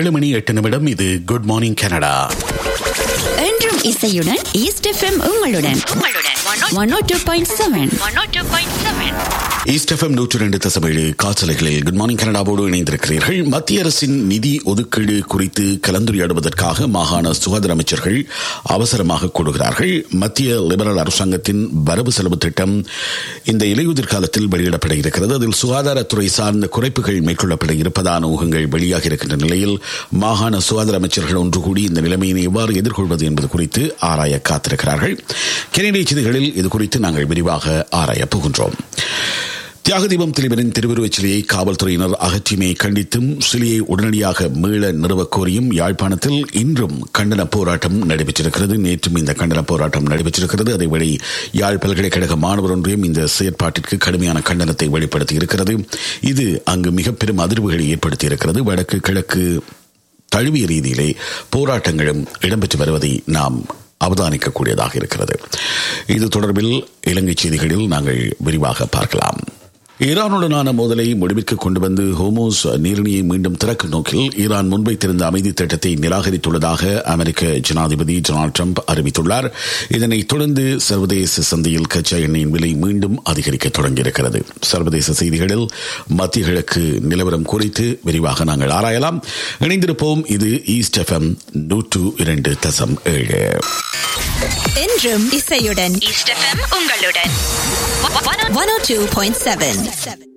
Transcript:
ஏழு மணி எட்டு நிமிடம் இது குட் மார்னிங் கனடா என்றும் இசையுடன் ஈஸ்ட் எஃப்எம் உங்களுடன் one O two point seven east FM நூற்று ரெண்டு தசமேழு காசலைகளில் குட் மார்னிங் கனடாவோடு இணைந்திருக்கிறீர்கள் மத்திய அரசின் நிதி ஒதுக்கீடு குறித்து கலந்துரையாடுவதற்காக மாகாண சுகாதார அமைச்சர்கள் அவசரமாக கூடுகிறார்கள் மத்திய லிபரல் அரசாங்கத்தின் வரவு செலவு திட்டம் இந்த இலையுதிர் காலத்தில் வெளியிடப்பட இருக்கிறது அதில் சுகாதாரத்துறை சார்ந்த குறைப்புகள் மேற்கொள்ளப்பட இருப்பதான ஊகங்கள் வெளியாக இருக்கின்ற நிலையில் மாகாண சுகாதார அமைச்சர்கள் ஒன்று கூடி இந்த நிலைமையினை எவ்வாறு எதிர்கொள்வது என்பது குறித்து ஆராய காத்திருக்கிறார்கள் கெனடிய செய்திகளில் இது குறித்து நாங்கள் விரிவாக ஆராயப் போகின்றோம் தியாகதீபம் திலீபனின் திருவுருவச் சிலையை காவல்துறையினர் அகற்றியமை கண்டித்தும் சிலையை உடனடியாக மீள நிறுவக் கோரியும் யாழ்ப்பாணத்தில் இன்றும் கண்டன போராட்டம் நடைபெற்றிருக்கிறது நேற்றும் இந்த கண்டன போராட்டம் நடைபெற்றிருக்கிறது அதேவேளை யாழ் பல்கலைக்கழக மாணவர் ஒன்றியம் இந்த செயற்பாட்டிற்கு கடுமையான கண்டனத்தை வெளிப்படுத்தி இருக்கிறது இது அங்கு மிக பெரும் அதிர்வுகளை ஏற்படுத்தி இருக்கிறது வடக்கு கிழக்கு தழுவிய ரீதியிலே போராட்டங்களும் இடம்பெற்று வருவதை நாம் அவதானிக்கக்கூடியதாக இருக்கிறது இது தொடர்பில் இலங்கை செய்திகளில் நாங்கள் விரிவாக பார்க்கலாம் ஈரானுடனான மோதலை முடிவிற்கு கொண்டு வந்து ஹோமோஸ் நீரிணியை மீண்டும் திறக்கும் நோக்கில் ஈரான் முன்வைத்திருந்த அமைதி திட்டத்தை நிராகரித்துள்ளதாக அமெரிக்க ஜனாதிபதி டொனால்டு ட்ரம்ப் அறிவித்துள்ளார் இதனைத் தொடர்ந்து சர்வதேச சந்தையில் கச்சா எண்ணெயின் விலை மீண்டும் அதிகரிக்க தொடங்கியிருக்கிறது சர்வதேச செய்திகளில் மத்திய கிழக்கு நிலவரம் குறித்து விரிவாக நாங்கள் ஆராயலாம் இணைந்திருப்போம் இது ஈஸ்ட் எஃப்எம் நூற்று இரண்டு தசம் ஏழு என்றும் இசையுடன் ஈஸ்ட் எஃப்எம் உங்களுடன் one O two point seven